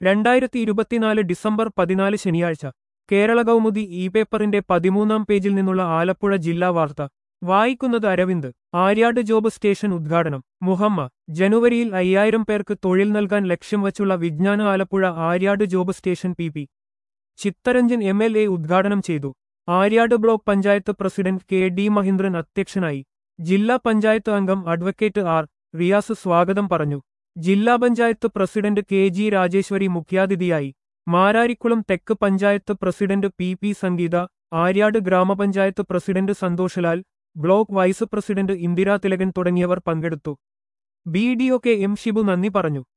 രണ്ടായിരത്തി ഇരുപത്തിനാല് ഡിസംബർ പതിനാല് ശനിയാഴ്ച കേരള കൗമുദി ഇ പേപ്പറിന്റെ പതിമൂന്നാം പേജിൽ നിന്നുള്ള ആലപ്പുഴ ജില്ലാ വാർത്ത വായിക്കുന്നത് അരവിന്ദ് ആര്യാട് ജോബ് സ്റ്റേഷൻ ഉദ്ഘാടനം മുഹമ്മ ജനുവരിയിൽ അയ്യായിരം പേർക്ക് തൊഴിൽ നൽകാൻ ലക്ഷ്യം വച്ചുള്ള വിജ്ഞാന Alappuzha Aryad job station P P Chitharanjan M L A ഉദ്ഘാടനം ചെയ്തു Aryad block panchayat president K D Mahindran അധ്യക്ഷനായി ജില്ലാ പഞ്ചായത്ത് അംഗം അഡ്വക്കേറ്റ് ആർ റിയാസ് സ്വാഗതം പറഞ്ഞു ജില്ലാ panchayat president K G Rajeswari മുഖ്യാതിഥിയായി മാരാരിക്കുളം തെക്ക് panchayat president P P Sangeetha Aryad ഗ്രാമപഞ്ചായത്ത് president Santhoshlal block vice president Indira Thilakan തുടങ്ങിയവർ പങ്കെടുത്തു B D O K M Shibu നന്ദി പറഞ്ഞു